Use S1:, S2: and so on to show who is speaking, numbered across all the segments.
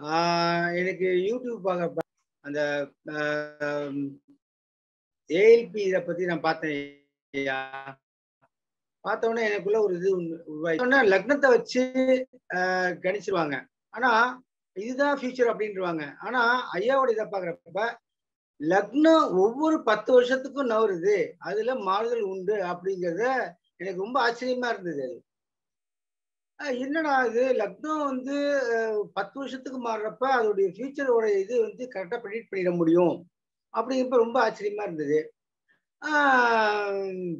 S1: ஆஹ் எனக்கு யூடியூப் பார்க்க அந்த ஏஎல்பி இதை பத்தி நான் பார்த்தேன் ஐயா பார்த்த உடனே எனக்குள்ள ஒரு இது உருவாயிடுச்சு லக்னத்தை வச்சு ஆஹ் கணிச்சிருவாங்க ஆனா இதுதான் ஃபியூச்சர் அப்படின்றவாங்க ஆனா ஐயாவோட இதை பாக்குறப்ப லக்னம் ஒவ்வொரு பத்து வருஷத்துக்கும் நவருது அதுல மாறுதல் உண்டு அப்படிங்கிறத எனக்கு ரொம்ப ஆச்சரியமா இருந்தது அது அஹ் என்னடா இது லக்னம் வந்து அஹ், பத்து வருஷத்துக்கு மாறுறப்ப அதோடைய ஃபியூச்சரோட இது வந்து கரெக்டாக ப்ரெடிக்ட் பண்ணிட முடியும் அப்படிங்கிறப்ப ரொம்ப ஆச்சரியமா இருந்தது ஆஹ்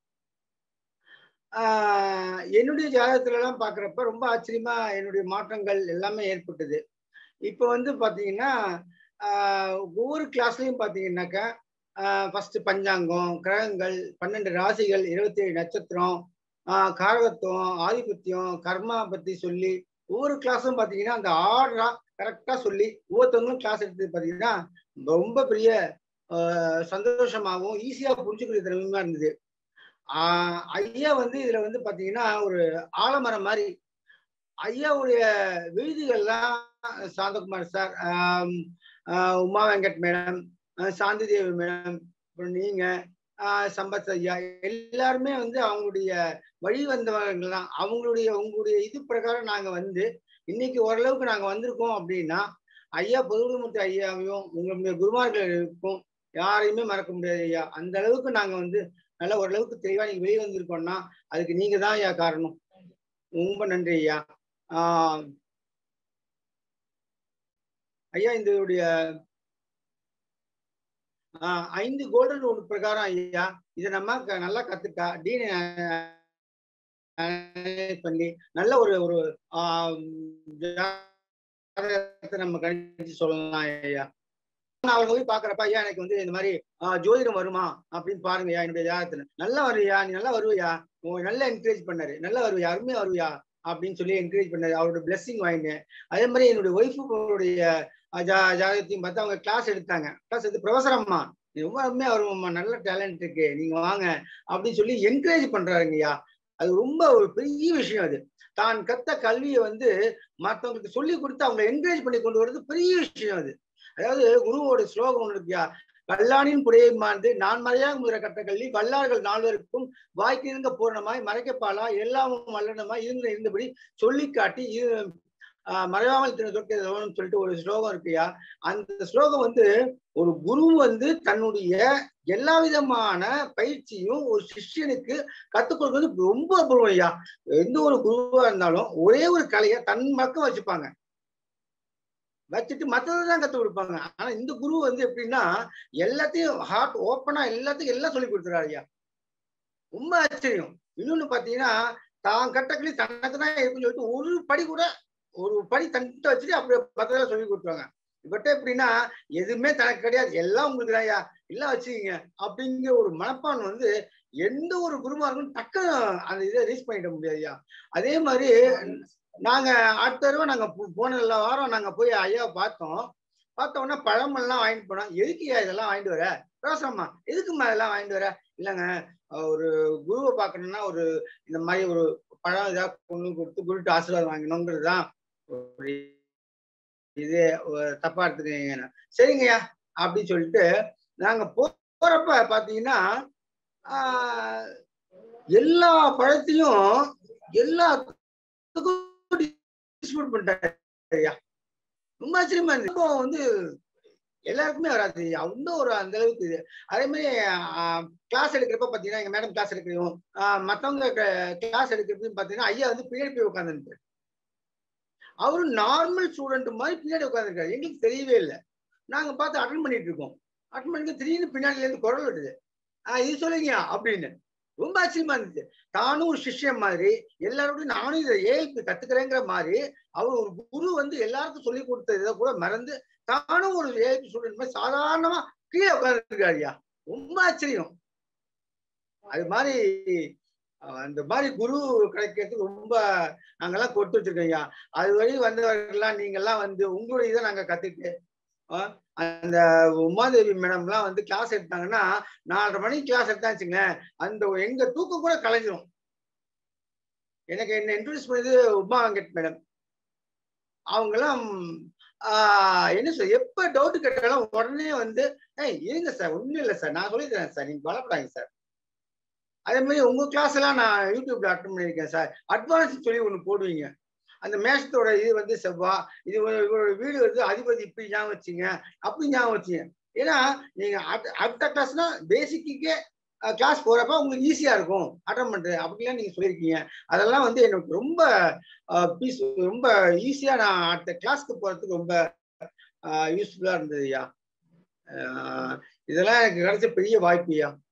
S1: ஆஹ் என்னுடைய ஜாதகத்துல எல்லாம் பார்க்குறப்ப ரொம்ப ஆச்சரியமா என்னுடைய மாற்றங்கள் எல்லாமே ஏற்பட்டது இப்போ வந்து பார்த்தீங்கன்னா ஆஹ் ஒவ்வொரு கிளாஸ்லையும் பார்த்தீங்கன்னாக்கா ஃபர்ஸ்ட் பஞ்சாங்கம் கிரகங்கள் பன்னெண்டு ராசிகள் இருபத்தி ஏழு நட்சத்திரம் ஆஹ் காரகத்துவம் ஆதிபத்தியம் கர்மா பத்தி சொல்லி ஒவ்வொரு கிளாஸும் பார்த்தீங்கன்னா அந்த ஆர்டரா கரெக்டாக சொல்லி ஒவ்வொருத்தவங்களும் கிளாஸ் எடுத்து பார்த்தீங்கன்னா ரொம்ப பெரிய ஆஹ் சந்தோஷமாகவும் ஈஸியாக புரிஞ்சுக்கிற திறமையுமா இருந்தது ஆஹ் ஐயா வந்து இதுல வந்து பாத்தீங்கன்னா ஒரு ஆலமரம் மாதிரி ஐயாவுடைய விருதுகள்லாம் சாந்தகுமார் சார் ஆம், ஆஹ் உமா வெங்கட் மேடம் ஆஹ் சாந்தி தேவி மேடம் அப்புறம் நீங்க ஆஹ் சம்பத் ஐயா எல்லாருமே வந்து அவங்களுடைய வழி வந்தவர்கள் தான் அவங்களுடைய உங்களுடைய இது பிரகாரம் நாங்க வந்து இன்னைக்கு ஓரளவுக்கு நாங்க வந்திருக்கோம் அப்படின்னா ஐயா பொதுவுடைமூர்த்தி ஐயாவையும் உங்களுடைய குருமார்களுக்கும் யாரையுமே மறக்க முடியாது ஐயா அந்த அளவுக்கு நாங்க வந்து நல்ல ஓரளவுக்கு தெளிவா நீங்க வெளியே வந்திருக்கோம்னா அதுக்கு நீங்க தான் ஐயா காரணம் ரொம்ப நன்றி ஐயா ஆஹ் ஐயா இதனுடைய ஆஹ் ஐந்து கோல்டன் ரூல் பிரகாரம் ஐயா இதை நம்ம க- நல்லா கத்துட்டா டீன் பண்ணி நல்ல ஒரு ஒரு ஆஹ் ஜாதகத்தை நம்ம கணிச்சு சொல்லலாம் ஐயா நான் அவங்க போய் பாக்குறப்ப ஐயா எனக்கு வந்து இந்த மாதிரி ஆஹ் ஜோதிடம் வருமா அப்படின்னு பாருங்க ஐயா என்னுடைய ஜாதகத்துல நல்லா வருவியா நீ நல்லா வருவியா உன் நல்லா என்கரேஜ் பண்ணாரு நல்லா வருவியா அருமையா வருவியா அப்படின்னு சொல்லி என்கரேஜ் பண்ணாரு அவரோட blessing வாங்கினேன் அதே மாதிரி என்னுடைய ஒய்ஃபுடைய ஜாதகத்தையும் பார்த்து அவங்க கிளாஸ் எடுத்தாங்க கிளாஸ் எடுத்து ப்ரொஃபசர் அம்மா நீ ரொம்ப அருமையா வருவம்மா நல்ல டேலண்ட் இருக்கு நீங்க வாங்க அப்படின்னு சொல்லி என்கரேஜ் பண்றாருங்கய்யா அது ரொம்ப ஒரு பெரிய விஷயம் அது தான் கத்த கல்வியை வந்து மற்றவங்களுக்கு சொல்லி கொடுத்து அவங்களை என்கரேஜ் பண்ணி கொண்டு வர்றது பெரிய விஷயம் அது அதாவது குருவோட ஸ்லோகம் ஒன்று இருக்கியா வல்லானின் புடையை மாண்டு நான் மறையாக முதல கட்ட கல்வி வல்லார்கள் நால்வருக்கும் வாய்க்கிருங்க பூரணமாய் மறைக்கப்பாலா எல்லாமும் வல்லனமாய் இருந்த இருந்தபடி சொல்லி காட்டி இரு- ஆஹ் மறைவாமல் திரு தொற்கணும் சொல்லிட்டு ஒரு ஸ்லோகம் இருக்குயா அந்த ஸ்லோகம் வந்து ஒரு குரு வந்து தன்னுடைய எல்லா விதமான பயிற்சியும் ஒரு சிஷ்யனுக்கு கத்துக் கொடுக்கிறது ரொம்ப அபூர்வம் ஐயா எந்த ஒரு குருவா இருந்தாலும் ஒரே ஒரு கலையை தன் பக்கம் வச்சுப்பாங்க வச்சுட்டு மற்றதை தான் கற்றுக் கொடுப்பாங்க ஆனா இந்த குரு வந்து எப்படின்னா எல்லாத்தையும் ஹார்ட் ஓப்பனா எல்லாத்தையும் எல்லாம் சொல்லி கொடுத்துறாரு ஐயா ரொம்ப ஆச்சரியம் இன்னொன்னு பாத்தீங்கன்னா தான் கட்டக்கிளி தனக்கு தான் இருக்குன்னு சொல்லிட்டு ஒரு படி கூட ஒரு படி தன்கிட்ட வச்சுட்டு அப்படியே மற்றதெல்லாம் சொல்லி கொடுத்துருவாங்க இவர்கிட்ட எப்படின்னா எதுவுமே தனக்கு கிடையாது எல்லாம் உங்களுக்கு தான் ஐயா எல்லாம் வச்சுக்கீங்க அப்படிங்கிற ஒரு மனப்பான் வந்து எந்த ஒரு குருமா இருக்கும் டக்கு அந்த இதை ரீச் பண்ணிட முடியாது ஐயா அதே மாதிரி நாங்க அடுத்த தடவை நாங்க போ- போன எல்லா வாரம் நாங்க போய் ஐயா பார்த்தோம் பார்த்த உடனே பழமெல்லாம் வாங்கிட்டு போனோம் எதுக்குயா இதெல்லாம் வாங்கிட்டு வர ரோசம்மா எதுக்குமா இதெல்லாம் வாங்கிட்டு வர இல்லைங்க அஹ் ஒரு குருவை பார்க்கணும்னா ஒரு இந்த மாதிரி ஒரு பழம் ஏதாவது பொண்ணு கொடுத்து குருட்டு ஆசீர்வாதம் வாங்கணுங்கிறது தான் ஒரு இது ஒரு தப்பா எடுத்துக்கீங்க சரிங்கய்யா அப்படின்னு சொல்லிட்டு நாங்க போ- போறப்ப பாத்தீங்கன்னா ஆஹ், எல்லா பழத்தையும் எல்லாத்துக்கும் டிஸ்ட்ரிபியூட் பண்ணிட்டாரு ஐயா ரொம்ப ஆச்சரியமா இருந்துச்சு இப்போ வந்து எல்லாருக்குமே வராது ஐயா இன்னும் ஒரு அந்த அளவுக்கு இது அதே மாதிரி கிளாஸ் எடுக்கிறப்ப பாத்தீங்கன்னா எங்க மேடம் கிளாஸ் எடுக்கிறோம் மத்தவங்க கிளாஸ் எடுக்கிறப்பையும் பாத்தீங்கன்னா ஐயா வந்து பின்னாடி போய் உட்காந்துருப்பாரு அவரு நார்மல் ஸ்டூடெண்ட் மாதிரி பின்னாடி உட்காந்துருக்காரு எங்களுக்கு தெரியவே இல்லை நாங்க பார்த்து அட்டன் பண்ணிட்டு இருக்கோம் அட்டன் பண்ணி திடீர்னு பின்னாடில இருந்து குரல் வருது ஆஹ் இது சொல்லுங்க அப்படின்னு ரொம்ப ஆச்சரியமா இருந்துச்சு தானும் ஒரு சிஷ்யம் மாதிரி எல்லாரோடையும் நானும் இதை ஏழ்ப்பு கத்துக்கிறேங்கிற மாதிரி அவர் ஒரு குரு வந்து எல்லாருக்கும் சொல்லி கொடுத்த இதை கூட மறந்து தானும் ஒரு ஏழ்பி ஸ்டூடெண்ட் மாதிரி சாதாரணமா கீழே உட்காந்துருக்காரு ஐயா ரொம்ப ஆச்சரியம் அது மாதிரி அஹ் அந்த மாதிரி குரு கிடைக்கிறதுக்கு ரொம்ப நாங்கெல்லாம் கொடுத்து வச்சிருக்கோம் ஐயா அது வழி வந்தவர்கள்லாம் நீங்கெல்லாம் வந்து உங்களுடைய இதை நாங்க கத்துட்டு அஹ் அந்த உமாதேவி மேடம்லாம் வந்து கிளாஸ் எடுத்தாங்கன்னா நாலரை மணிக்கு கிளாஸ் எடுத்தா வச்சுங்களேன் அந்த எங்க தூக்கம் கூட கலைஞ்சிரும் எனக்கு என்ன இன்ட்ரடியூஸ் பண்ணது உமா வெங்கட் மேடம் அவங்கெல்லாம் ஆஹ் என்ன சொல் எப்ப டவுட் கேட்டாலும் உடனே வந்து ஏய் இருங்க சார் ஒண்ணும் இல்லை சார் நான் சொல்லித்தரேன் சார் நீங்க பலப்படாங்க சார் அதே மாதிரி உங்க கிளாஸ் எல்லாம் நான் யூடியூப்ல அட்டன் பண்ணியிருக்கேன் சார் அட்வான்ஸ் சொல்லி ஒண்ணு போடுவீங்க அந்த மேஷத்தோட இது வந்து செவ்வா இது ஒரு- இவரோட வீடு வந்து அதிபதி இப்படி ஞாபகம் வச்சுங்க அப்படி ஞாபகம் வச்சுங்க ஏன்னா நீங்க அடுத்த- அடுத்த கிளாஸ்னா பேசிக்கே கிளாஸ் போறப்ப உங்களுக்கு ஈஸியா இருக்கும் அட்டன் பண்றது அப்படிலாம் நீங்க சொல்லியிருக்கீங்க அதெல்லாம் வந்து எனக்கு ரொம்ப பீஸ் ரொம்ப ஈஸியா நான் அடுத்த கிளாஸ்க்கு போறதுக்கு ரொம்ப யூஸ்ஃபுல்லா இருந்தது ஐயா ஆஹ் இதெல்லாம் எனக்கு கிடைச்ச பெரிய வாய்ப்பு ஐயா